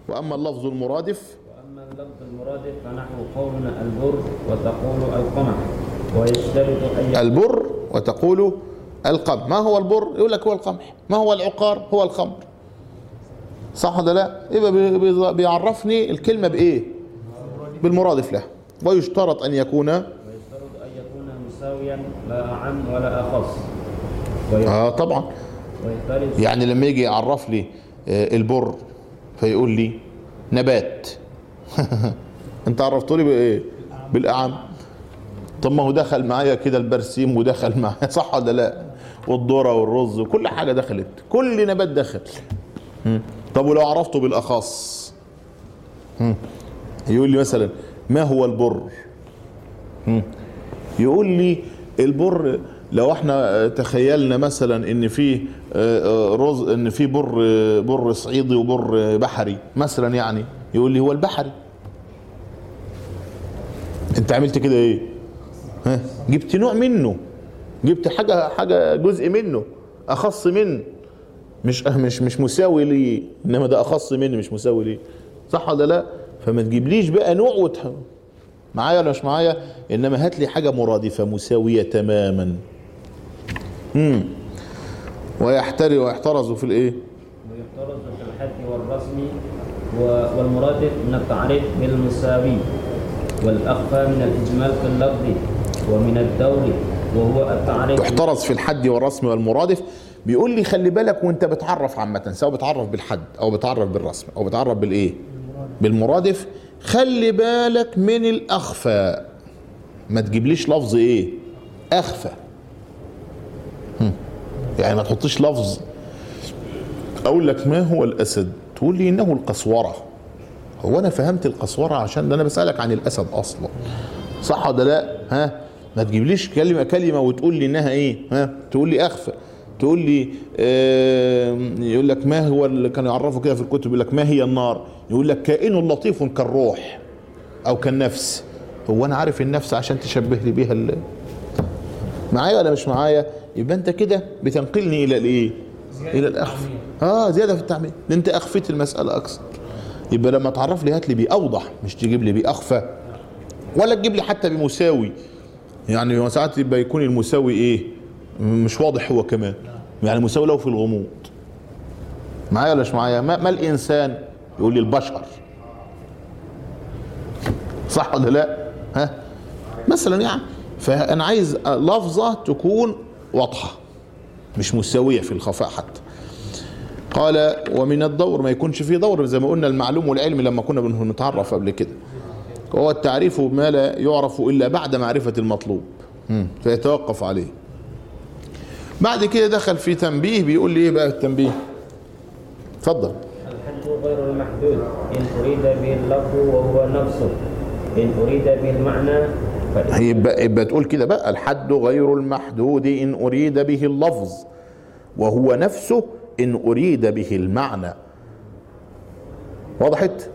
واما اللفظ المرادف وأما اللفظ المرادف فنحو قولنا البر وتقول القمح ويشترط أن يكون البر وتقول القمح ما هو البر يقول لك هو القمح ما هو العقار هو الخمر صح ولا لا يبقى بي- بي- بيعرفني الكلمة بإيه بالمرادف له ويشترط أن يكون ويشترط أن يكون مساويا لا أعم ولا أخص وي- آه طبعا ويختلف يعني لما يجي يعرف لي آه، البر فيقول لي نبات انت عرفته لي بايه بالاعم طب ما هو دخل معايا كده البرسيم ودخل معايا صح ولا لا والذره والرز وكل حاجه دخلت كل نبات دخل مم. طب ولو عرفته بالاخص مم. يقول لي مثلا ما هو البر مم. يقول لي البر لو احنا تخيلنا مثلا ان في آه، آه، رز ان في بر آه، بر صعيدي وبر آه، بحري مثلا يعني يقول لي هو البحري انت عملت كده ايه ها جبت نوع منه جبت حاجه حاجه جزء منه اخص منه مش مش مش مساوي لي انما ده اخص مني مش مساوي لي صح ولا لا فما تجيبليش بقى نوع وتح... معايا ولا مش معايا انما هات لي حاجه مرادفه مساويه تماما امم ويحتري ويحترز في الايه ويفترض في الحد والرسم و- والمرادف من التعريف بالمساوي والأخفى من الإجمال في اللفظ ومن الدور وهو التعريف يحترز في الحد والرسم والمرادف بيقول لي خلي بالك وانت بتعرف عامه سواء بتعرف بالحد او بتعرف بالرسم او بتعرف بالايه بالمرادف خلي بالك من الاخفى ما تجيبليش لفظ ايه اخفى هم. يعني ما تحطيش لفظ اقول لك ما هو الاسد تقول لي انه القسوره هو انا فهمت القسوره عشان ده انا بسالك عن الاسد اصلا صح ولا لا ها ما تجيبليش كلمه كلمه وتقول لي انها ايه ها تقول لي اخفى تقول لي آه يقول لك ما هو اللي كانوا يعرفوا كده في الكتب يقول لك ما هي النار يقول لك كائن لطيف كالروح او كالنفس هو انا عارف النفس عشان تشبه لي بيها ال- معايا ولا مش معايا يبقى انت كده بتنقلني الى الايه الى الاخفى اه زياده في التعميم ده انت اخفيت المساله اكثر يبقى لما تعرف لي هات لي باوضح مش تجيب لي باخفى ولا تجيب لي حتى بمساوي يعني ساعات يبقى يكون المساوي ايه مش واضح هو كمان يعني مساوي له في الغموض معايا ولا مش معايا ما, ما الانسان يقول لي البشر صح ولا لا ها مثلا يعني فانا عايز لفظه تكون واضحه مش مساويه في الخفاء حتى قال ومن الدور ما يكونش فيه دور زي ما قلنا المعلوم والعلم لما كنا بنتعرف قبل كده هو التعريف ما لا يعرف الا بعد معرفه المطلوب مم. فيتوقف عليه بعد كده دخل في تنبيه بيقول لي ايه بقى التنبيه اتفضل الحد غير المحدود إن أريد به اللفظ وهو نفسه إن أريد به المعنى فإن يبقى, يبقى تقول كده بقى الحد غير المحدود ان اريد به اللفظ وهو نفسه ان اريد به المعنى وضحت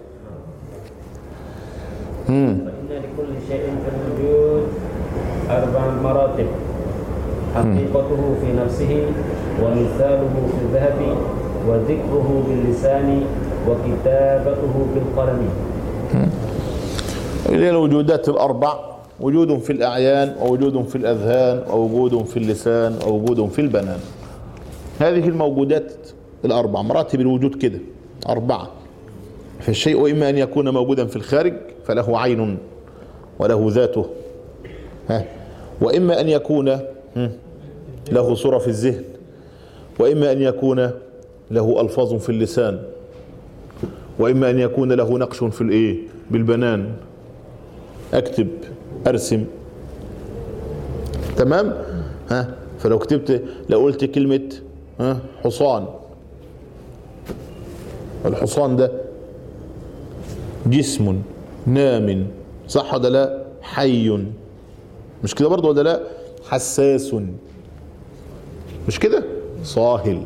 فإن لكل شيء في الوجود أربع مراتب حقيقته في نفسه ومثاله في الذهب وذكره باللسان وكتابته بالقلم اللي هي الوجودات الأربع وجود في الأعيان ووجود في الأذهان ووجود في اللسان ووجود في البنان هذه الموجودات الأربع مراتب الوجود كده أربعة فالشيء إما أن يكون موجودا في الخارج فله عين وله ذاته ها وإما أن يكون هم، له صورة في الذهن وإما أن يكون له ألفاظ في اللسان وإما أن يكون له نقش في الإيه بالبنان اكتب ارسم تمام ها فلو كتبت لو قلت كلمة ها حصان الحصان ده جسم نام صح ولا لا حي مش كده برضه ولا لا حساس مش كده صاهل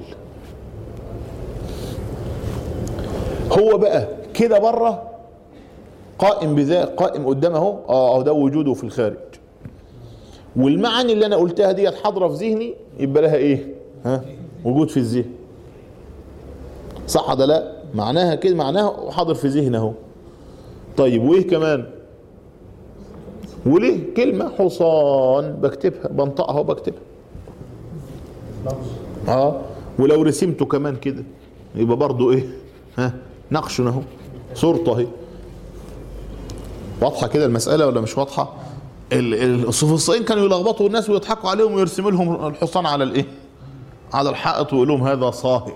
هو بقى كده بره قائم بذا قائم قدامه اهو اه ده وجوده في الخارج والمعاني اللي انا قلتها ديت حاضره في ذهني يبقى لها ايه ها وجود في الذهن صح ولا لا معناها كده معناها حاضر في ذهنه طيب وايه كمان وليه كلمة حصان بكتبها بنطقها وبكتبها اه ولو رسمته كمان كده يبقى برضو ايه ها نقش اهو صورته اهي واضحة كده المسألة ولا مش واضحة ال- ال- السوفسطائيين كانوا يلخبطوا الناس ويضحكوا عليهم ويرسموا لهم الحصان على الايه على الحائط ويقول لهم هذا صاهل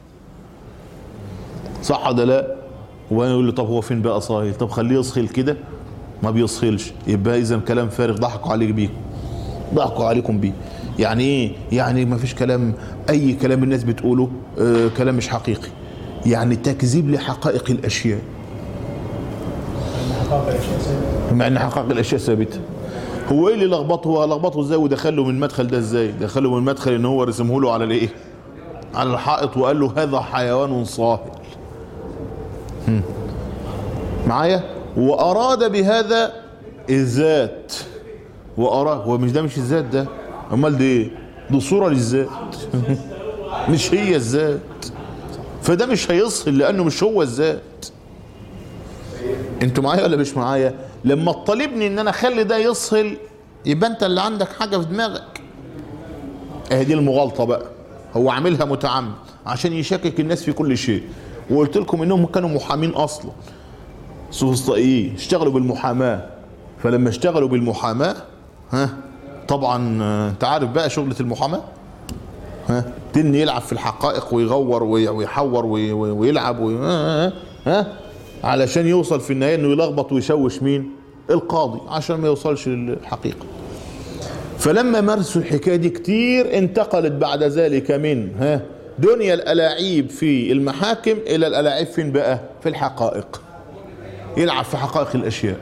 صح ولا لا وانا يقول له طب هو فين بقى صاهل طب خليه يصهل كده ما بيصهلش يبقى اذا كلام فارغ ضحكوا عليك بيه ضحكوا عليكم بيه يعني ايه يعني ما فيش كلام اي كلام الناس بتقوله آه كلام مش حقيقي يعني تكذيب لحقائق الاشياء حقائق الاشياء ثابته مع ان حقائق الاشياء ثابته هو ايه اللي لخبطه هو لخبطه ازاي ودخله من المدخل ده ازاي دخله من المدخل ان هو رسمه له على الايه على الحائط وقال له هذا حيوان صاهل هم. معايا واراد بهذا الذات واراد هو مش ده مش الذات ده امال ده ايه دي صوره للذات مش هي الذات فده مش هيصل لانه مش هو الذات انتوا معايا ولا مش معايا لما تطالبني ان انا اخلي ده يصهل يبقى انت اللي عندك حاجه في دماغك اهي دي المغالطه بقى هو عاملها متعمد عشان يشكك الناس في كل شيء وقلت لكم انهم كانوا محامين اصلا سوفسطائيين اشتغلوا بالمحاماه فلما اشتغلوا بالمحاماه ها طبعا آه، انت عارف بقى شغله المحاماه ها تن يلعب في الحقائق ويغور وي- ويحور وي- وي- ويلعب وي... ها, ها, ها علشان يوصل في النهايه انه يلخبط ويشوش مين القاضي عشان ما يوصلش للحقيقه فلما مارسوا الحكايه دي كتير انتقلت بعد ذلك من ها دنيا الالاعيب في المحاكم الى الالاعيب فين بقى في الحقائق يلعب في حقائق الاشياء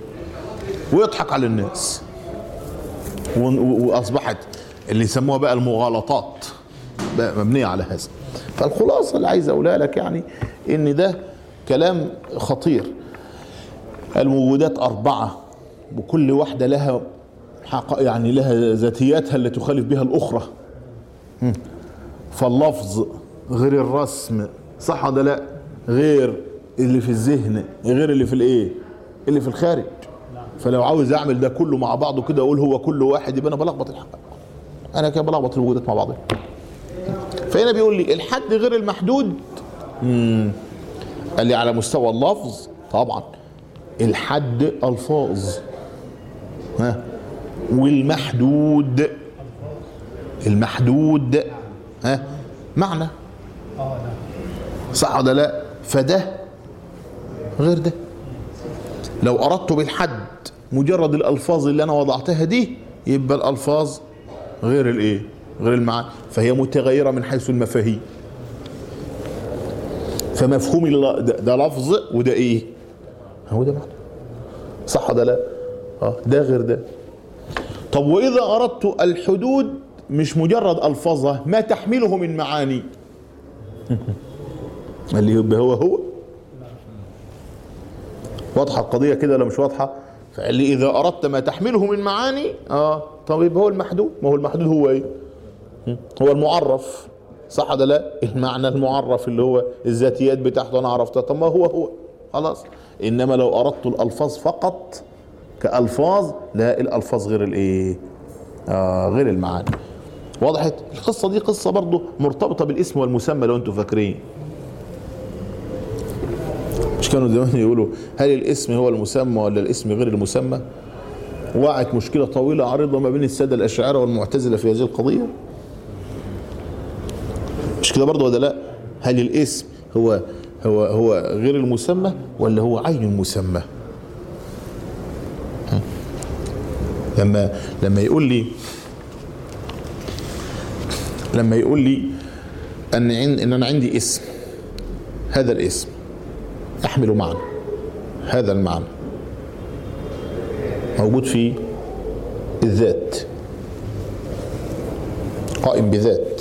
ويضحك على الناس و- و- واصبحت اللي يسموها بقى المغالطات بقى مبنيه على هذا فالخلاصه اللي عايز اقولها لك يعني ان ده كلام خطير الموجودات اربعه وكل واحده لها حق يعني لها ذاتياتها اللي تخالف بها الاخرى مم. فاللفظ غير الرسم صح ولا لا غير اللي في الذهن غير اللي في الايه اللي في الخارج فلو عاوز اعمل ده كله مع بعضه كده اقول هو كل واحد يبقى انا بلخبط الحقائق انا كده بلخبط الوجودات مع بعضها فهنا بيقول لي الحد غير المحدود مم. قال لي على مستوى اللفظ طبعا الحد الفاظ ها والمحدود المحدود ها معنى اه نعم صح ولا لا فده غير ده لو اردت بالحد مجرد الالفاظ اللي انا وضعتها دي يبقى الالفاظ غير الايه غير المعاني فهي متغيره من حيث المفاهيم فمفهوم الل- ده, ده لفظ وده ايه هو ده معنى صح ولا لا اه ده غير ده طب واذا اردت الحدود مش مجرد الفاظها ما تحمله من معاني اللي يبقى هو هو واضحه القضيه كده ولا مش واضحه فقال لي اذا اردت ما تحمله من معاني اه طب يبقى هو المحدود ما هو المحدود هو ايه م? هو المعرف صح ولا لا المعنى المعرف اللي هو الذاتيات بتاعته انا عرفتها طب ما هو هو خلاص انما لو اردت الالفاظ فقط كالفاظ لا الالفاظ غير الايه آه غير المعاني وضحت القصه دي قصه برضه مرتبطه بالاسم والمسمى لو انتم فاكرين مش كانوا زمان يقولوا هل الاسم هو المسمى ولا الاسم غير المسمى وقعت مشكله طويله عريضه ما بين الساده الاشاعره والمعتزله في هذه القضيه مش كده برضه ولا لا هل الاسم هو هو هو غير المسمى ولا هو عين المسمى ها؟ لما لما يقول لي لما يقول لي ان عن- ان انا عندي اسم هذا الاسم يحمل معنى هذا المعنى موجود في الذات قائم بذات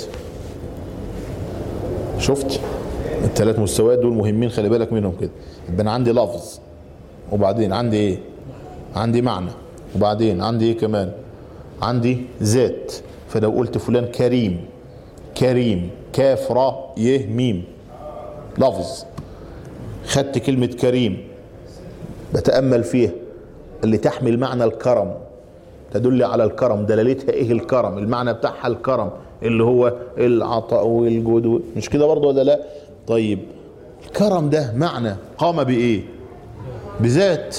شفت الثلاث مستويات دول مهمين خلي بالك منهم كده يبقى انا عندي لفظ وبعدين عندي ايه عندي معنى وبعدين عندي ايه كمان عندي ذات فلو قلت فلان كريم كريم كاف راء يه ميم لفظ خدت كلمة كريم بتأمل فيها اللي تحمل معنى الكرم تدل على الكرم دلالتها ايه الكرم المعنى بتاعها الكرم اللي هو العطاء والجود مش كده برضه ولا لا طيب الكرم ده معنى قام بايه بذات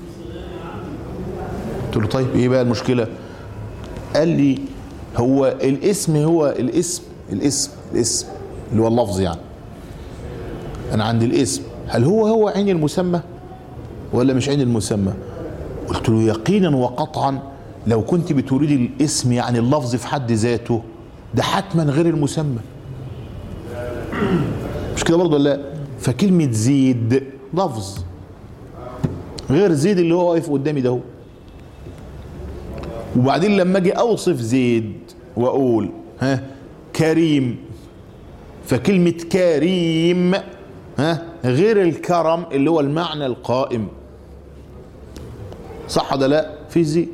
قلت له طيب ايه بقى المشكله قال لي هو الاسم هو الاسم الاسم الاسم اللي هو اللفظ يعني انا عندي الاسم هل هو هو عين المسمى ولا مش عين المسمى قلت له يقينا وقطعا لو كنت بتريد الاسم يعني اللفظ في حد ذاته ده حتما غير المسمى مش كده برضه ولا لا فكلمة زيد لفظ غير زيد اللي هو واقف قدامي ده هو وبعدين لما اجي اوصف زيد واقول ها كريم فكلمة كريم ها غير الكرم اللي هو المعنى القائم صح ولا لا في زيد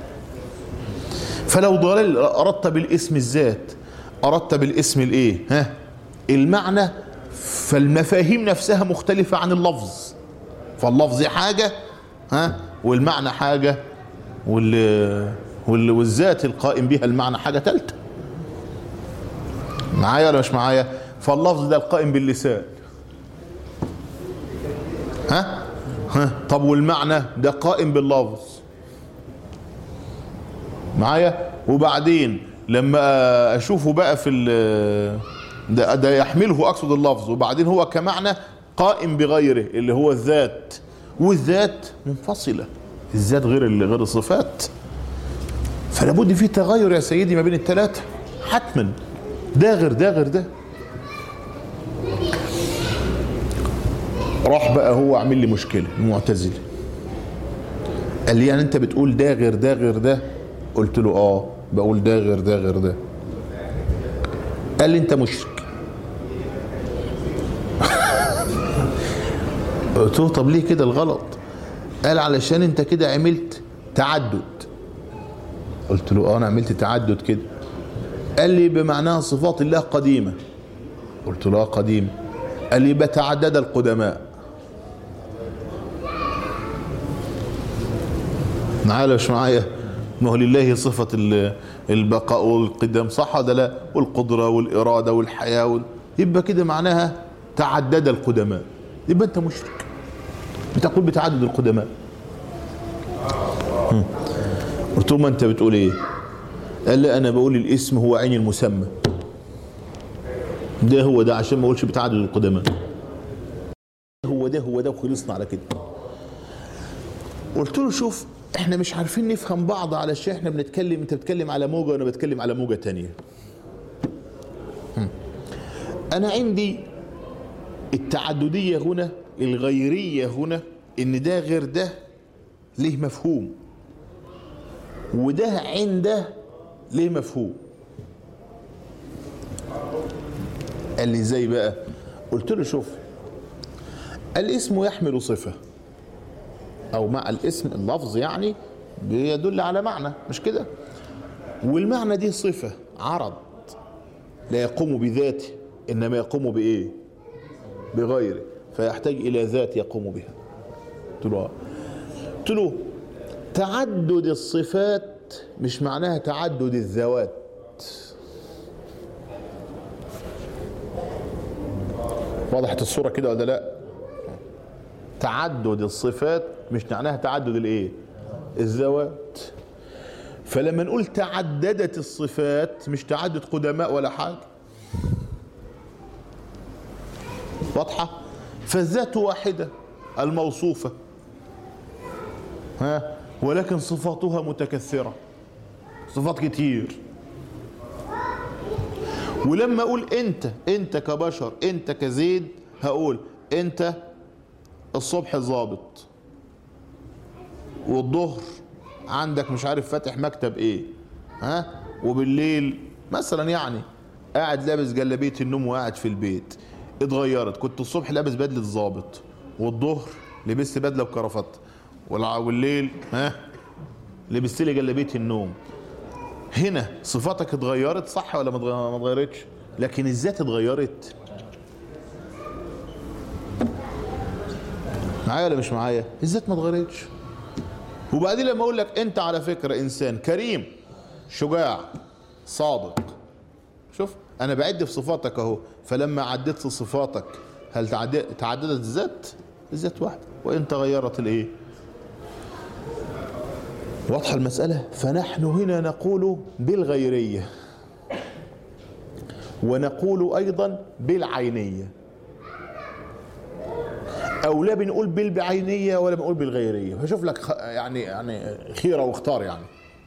فلو ضلال اردت بالاسم الذات اردت بالاسم الايه ها المعنى فالمفاهيم نفسها مختلفة عن اللفظ فاللفظ حاجة ها والمعنى حاجة وال وال- والذات القائم بها المعنى حاجة ثالثة معايا ولا مش معايا فاللفظ ده القائم باللسان ها ها طب والمعنى ده قائم باللفظ معايا وبعدين لما اشوفه بقى في ال- ده, ده يحمله اقصد اللفظ وبعدين هو كمعنى قائم بغيره اللي هو الذات والذات منفصله الذات غير ال- غير الصفات فلا بد في تغير يا سيدي ما بين الثلاثه حتما ده غير ده غير ده راح بقى هو عامل لي مشكله المعتزلي قال لي يعني انت بتقول ده غير ده غير ده قلت له اه بقول ده غير ده غير ده قال لي انت مشرك قلت له طب ليه كده الغلط قال علشان انت كده عملت تعدد قلت له اه انا عملت تعدد كده قال لي بمعناها صفات الله قديمه قلت له اه قديم قال لي بتعدد القدماء معايا ولا مش معايا ما هو لله صفة ال- البقاء والقدم صح ولا لا والقدرة والإرادة والحياة وال... يبقى كده معناها تعدد القدماء يبقى أنت مشرك بتقول بتعدد القدماء هم. قلت له ما أنت بتقول إيه قال لي أنا بقول الاسم هو عين المسمى ده هو ده عشان ما اقولش بتعدد القدماء هو ده هو ده وخلصنا على كده قلت له شوف احنا مش عارفين نفهم بعض علشان احنا بنتكلم انت بتتكلم على موجة وانا بتكلم على موجة تانية هم. انا عندي التعددية هنا الغيرية هنا ان ده غير ده ليه مفهوم وده عند ليه مفهوم قال لي ازاي بقى قلت له شوف الاسم يحمل صفة او مع الاسم اللفظ يعني بيدل على معنى مش كده والمعنى دي صفة عرض لا يقوم بذاته انما يقوم بايه بغيره فيحتاج الى ذات يقوم بها قلت له آه. قلت له تعدد الصفات مش معناها تعدد الذوات وضحت الصورة كده ولا لا تعدد الصفات مش معناها تعدد الايه الذوات فلما نقول تعددت الصفات مش تعدد قدماء ولا حاجة واضحة فالذات واحدة الموصوفة ها ولكن صفاتها متكثرة صفات كتير ولما اقول انت انت كبشر انت كزيد هقول انت الصبح ظابط والظهر عندك مش عارف فاتح مكتب ايه ها وبالليل مثلا يعني قاعد لابس جلابيه النوم وقاعد في البيت اتغيرت كنت الصبح لابس بدله ظابط والظهر لبست بدله وكرافته والع- والليل ها لبست لي جلابيه النوم هنا صفاتك اتغيرت صح ولا ما اتغ- ما اتغيرتش لكن الذات اتغيرت معايا ولا مش معايا الذات ما اتغيرتش وبعدين لما اقول لك انت على فكره انسان كريم شجاع صادق شوف انا بعد في صفاتك اهو فلما عديت في صفاتك هل تعد- تعددت الذات الذات واحده وان تغيرت الايه واضحه المساله فنحن هنا نقول بالغيريه ونقول ايضا بالعينيه او لا بنقول بالبعينيه ولا بنقول بالغيريه فشوف لك خ- يعني يعني خيره واختار يعني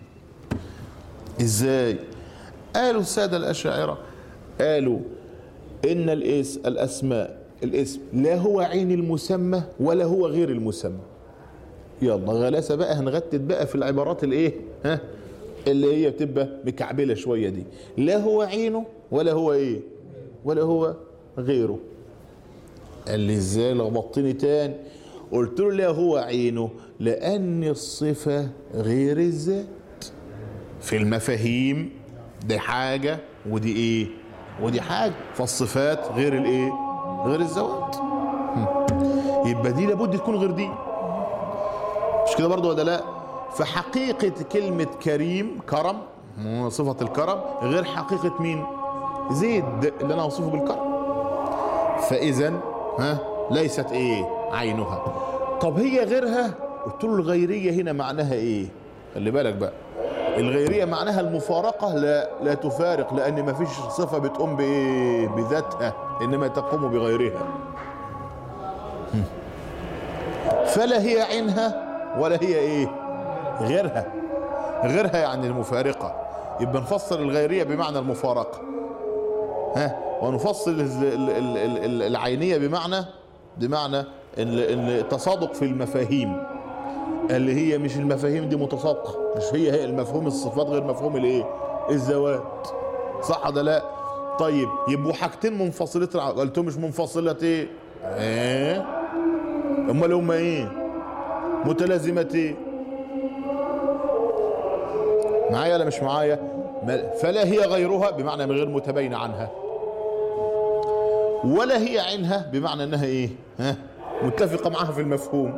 ازاي قالوا الساده الاشاعره قالوا ان الاس الاسماء الاسم لا هو عين المسمى ولا هو غير المسمى يلا غلاسه بقى هنغتت بقى في العبارات الايه ها اللي هي بتبقى مكعبله شويه دي لا هو عينه ولا هو ايه ولا هو غيره قال لي ازاي لخبطتني تاني قلت له لا هو عينه لان الصفه غير الذات في المفاهيم دي حاجه ودي ايه ودي حاجه فالصفات غير الايه غير الذوات هم. يبقى دي لابد تكون غير دي مش كده برضو ولا لا فحقيقة كلمة كريم كرم مم، صفة الكرم غير حقيقة مين زيد اللي انا اوصفه بالكرم فاذا ها ليست ايه عينها طب هي غيرها قلت له الغيرية هنا معناها ايه خلي بالك بقى الغيرية معناها المفارقة لا لا تفارق لأن ما فيش صفة بتقوم بإيه بذاتها إنما تقوم بغيرها هم. فلا هي عينها ولا هي إيه غيرها غيرها يعني المفارقة يبقى نفسر الغيرية بمعنى المفارقة ها ونفصل ال- ال- ال- ال- ال- العينية بمعنى بمعنى ال- ال- التصادق في المفاهيم اللي هي مش المفاهيم دي متصادقة مش هي هي المفهوم الصفات غير مفهوم الايه الزواج صح ده لا طيب يبقوا حاجتين منفصلتين عن- قلت مش منفصلة ايه ايه امال هما ايه متلازمة ايه معايا ولا مش معايا ما- فلا هي غيرها بمعنى من غير متباينة عنها ولا هي عينها بمعنى انها ايه ها متفقة معها في المفهوم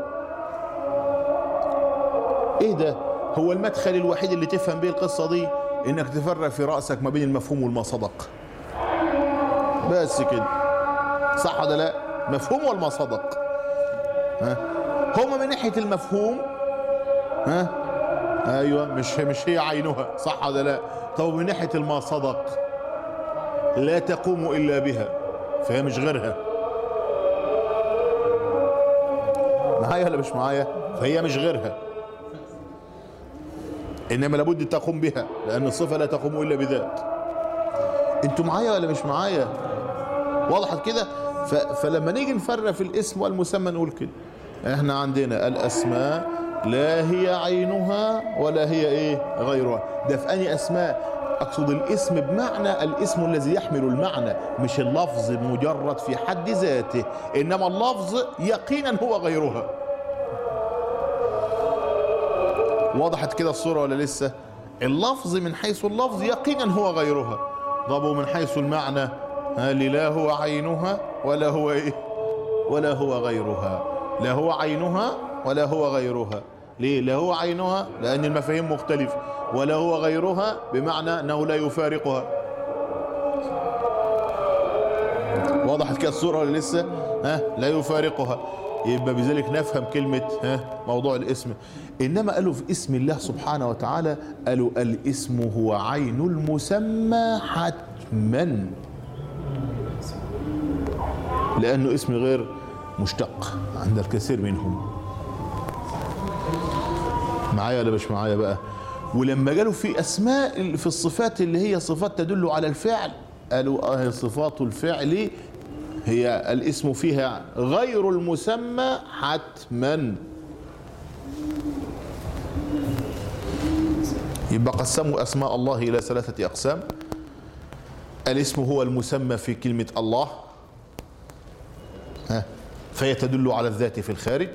ايه ده هو المدخل الوحيد اللي تفهم بيه القصة دي انك تفرق في رأسك ما بين المفهوم والمصدق بس كده صح ولا لا مفهوم والمصدق ها هما من ناحية المفهوم ها ايوه مش مش هي عينها صح ولا لا طب من ناحية المصدق لا تقوم الا بها فهي مش غيرها معايا ولا مش معايا فهي مش غيرها انما لابد تقوم بها لان الصفه لا تقوم الا بذات انتوا معايا ولا مش معايا وضحت كده ف... فلما نيجي نفرق في الاسم والمسمى نقول كده احنا عندنا الاسماء لا هي عينها ولا هي ايه غيرها ده في اني اسماء اقصد الاسم بمعنى الاسم الذي يحمل المعنى مش اللفظ المجرد في حد ذاته انما اللفظ يقينا هو غيرها وضحت كده الصورة ولا لسه اللفظ من حيث اللفظ يقينا هو غيرها طب ومن حيث المعنى هل لا هو عينها ولا هو ايه ولا هو غيرها لا هو عينها ولا هو غيرها ليه لا هو عينها لان المفاهيم مختلفة ولا هو غيرها بمعنى انه لا يفارقها وضحت كده الصورة ولا لسه ها لا يفارقها يبقى بذلك نفهم كلمة ها موضوع الاسم إنما قالوا في اسم الله سبحانه وتعالى قالوا الاسم هو عين المسمى حتما لأنه اسم غير مشتق عند الكثير منهم معايا ولا مش معايا بقى ولما قالوا في اسماء في الصفات اللي هي صفات تدل على الفعل قالوا اه صفات الفعل هي الاسم فيها غير المسمى حتما يبقى قسموا اسماء الله الى ثلاثه اقسام الاسم هو المسمى في كلمه الله ها فهي تدل على الذات في الخارج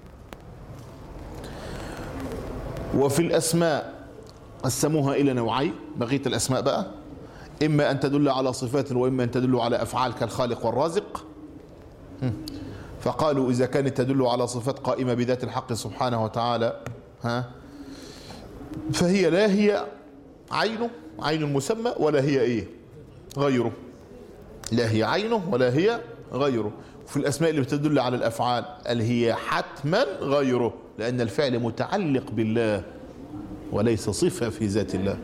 وفي الأسماء قسموها إلى نوعين بقية الأسماء بقى إما أن تدل على صفات وإما أن تدل على أفعال كالخالق والرازق فقالوا إذا كانت تدل على صفات قائمة بذات الحق سبحانه وتعالى ها فهي لا هي عينه عين المسمى ولا هي ايه غيره لا هي عينه ولا هي غيره وفي الاسماء اللي بتدل على الافعال قال هي حتما غيره لان الفعل متعلق بالله وليس صفه في ذات الله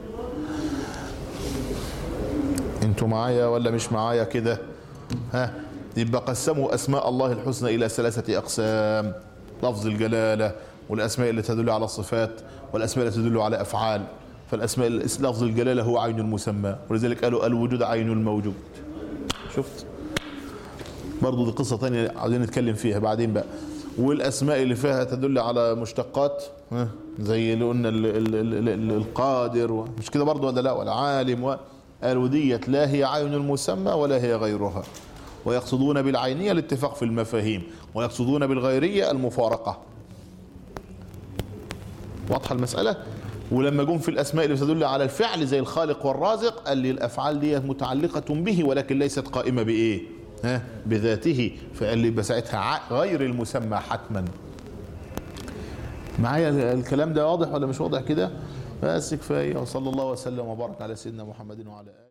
انتوا معايا ولا مش معايا كده ها يبقى قسموا اسماء الله الحسنى الى ثلاثه اقسام لفظ الجلاله والاسماء اللي تدل على الصفات والاسماء اللي تدل على افعال فالاسماء لفظ الجلاله هو عين المسمى ولذلك قالوا الوجود عين الموجود شفت برضو دي قصه ثانيه عايزين نتكلم فيها بعدين بقى والاسماء اللي فيها تدل على مشتقات ها، زي اللي قلنا ال- ال- ال- ال- القادر و- مش كده برضو ولا لا والعالم و- قالوا ديت لا هي عين المسمى ولا هي غيرها ويقصدون بالعينيه الاتفاق في المفاهيم ويقصدون بالغيريه المفارقه واضحه المساله ولما جم في الاسماء اللي تدل على الفعل زي الخالق والرازق قال لي الافعال دي متعلقه به ولكن ليست قائمه بايه ها بذاته فقال لي يبقى ساعتها ع- غير المسمى حتما معايا الكلام ده واضح ولا مش واضح كده بس كفايه وصلى الله وسلم وبارك على سيدنا محمد وعلى اله